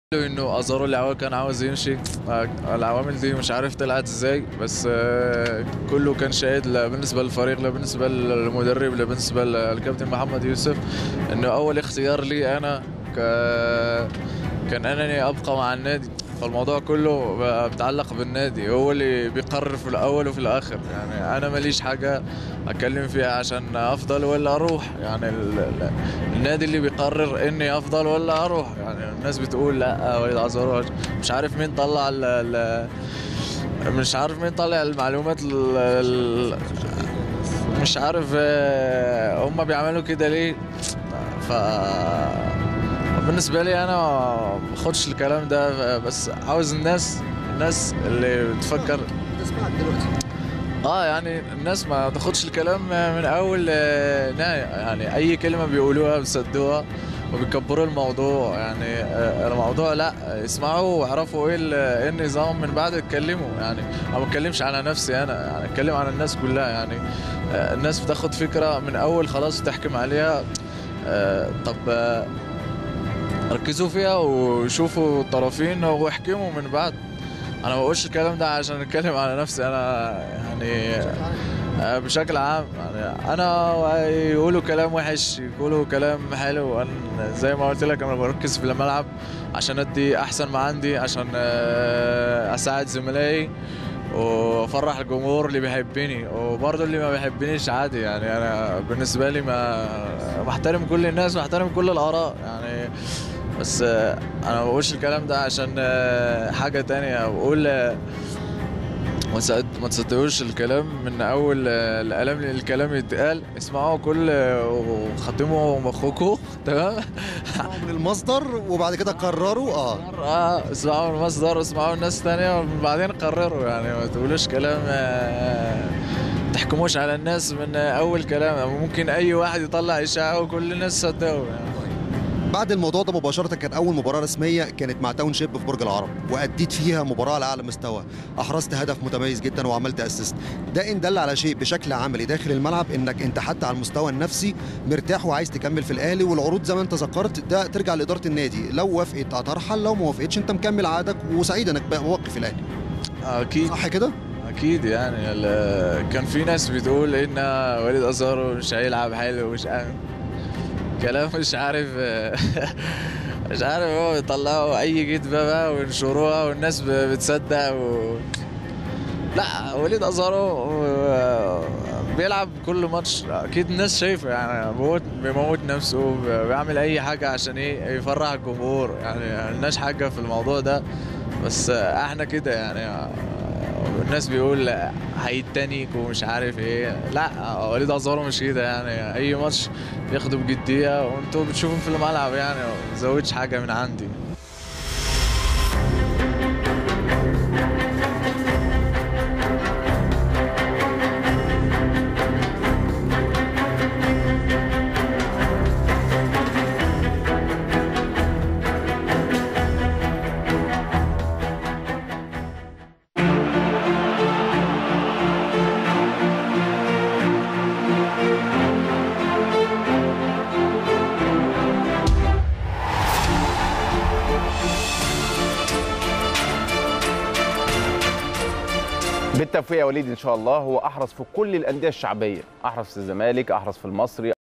له انه ازارو العوامل كان عاوز يمشي العوامل دي مش عارف طلعت ازاي بس آه، كله كان شاهد لا بالنسبه للفريق لا بالنسبه للمدرب لا بالنسبه للكابتن محمد يوسف انه اول اختيار لي انا ك... كان انني ابقى مع النادي فالموضوع كله بقى بيتعلق بالنادي هو اللي بيقرر في الاول وفي الاخر يعني انا ماليش حاجه اتكلم فيها عشان افضل ولا اروح يعني ال... ال- النادي اللي بيقرر اني افضل ولا اروح يعني الناس بتقول لا وليد ازارو مش عارف مين طلع ال... ال... مش عارف مين طلع المعلومات ال... ال... مش عارف آه، هم بيعملوا كده ليه ف بالنسبة لي أنا ما باخدش الكلام ده بس عاوز الناس الناس اللي بتفكر تسمعك دلوقتي اه يعني الناس ما تاخدش الكلام من اول آه، نهاية يعني اي كلمة بيقولوها بيصدقوها وبيكبروا الموضوع يعني آه، الموضوع لا اسمعوا واعرفوا ايه ال- ايه النظام من بعد اتكلموا يعني انا ما بتكلمش على نفسي انا يعني اتكلم على الناس كلها يعني آه، الناس بتاخد فكرة من اول خلاص تحكم عليها آه، طب آه، ركزوا فيها وشوفوا الطرفين واحكموا من بعد انا ما بقولش الكلام ده عشان اتكلم على نفسي انا يعني آه، بشكل عام يعني انا يقولوا كلام وحش يقولوا كلام حلو انا زي ما قلت لك انا بركز في الملعب عشان ادي احسن ما عندي عشان آه، اساعد زملائي وافرح الجمهور اللي بيحبني وبرضه اللي ما بيحبنيش عادي يعني انا بالنسبه لي ما بحترم كل الناس واحترم كل الاراء يعني بس آه، انا ما بقولش الكلام ده عشان آه، حاجه تانية بقول آه، ما تصد- ما تصدقوش الكلام من اول آه، الكلام الكلام يتقال اسمعوا كل آه، وختموا مخكم تمام اسمعوا من المصدر وبعد كده قرروا اه اه اسمعوا المصدر اسمعوا الناس تانية وبعدين قرروا يعني ما تقولوش كلام آه، تحكموش على الناس من اول كلام ممكن اي واحد يطلع اشاعه وكل الناس صدقوا يعني بعد الموضوع ده مباشرة كان أول مباراة رسمية كانت مع تاون شيب في برج العرب وأديت فيها مباراة على أعلى مستوى أحرزت هدف متميز جدا وعملت أسيست ده إن دل على شيء بشكل عملي داخل الملعب إنك أنت حتى على المستوى النفسي مرتاح وعايز تكمل في الأهلي والعروض زي ما أنت ذكرت ده ترجع لإدارة النادي لو وافقت هترحل لو ما وافقتش أنت مكمل عادك وسعيد إنك بقى موقف في الأهلي اكيد صح كده؟ اكيد يعني ال- كان في ناس بتقول ان وليد ازارو مش هيلعب حلو مش عارف كلام مش عارف مش عارف هو بيطلعوا اي كدبه بقى وينشروها والناس ب- بتصدق و... لا وليد ازارو آه، بيلعب كل ماتش اكيد الناس شايفه يعني بيموت بيموت نفسه بيعمل اي حاجه عشان ايه يفرح الجمهور يعني ملناش حاجه في الموضوع ده بس آه، احنا كده يعني آه، الناس بيقول هيتنك ومش عارف ايه لا وليد ازارو مش كده يعني اي ماتش ياخده بجديه وانتوا بتشوفوا في الملعب يعني ما زودش حاجه من عندي بالتوفيق يا وليد ان شاء الله هو احرز في كل الانديه الشعبيه احرز في الزمالك احرز في المصري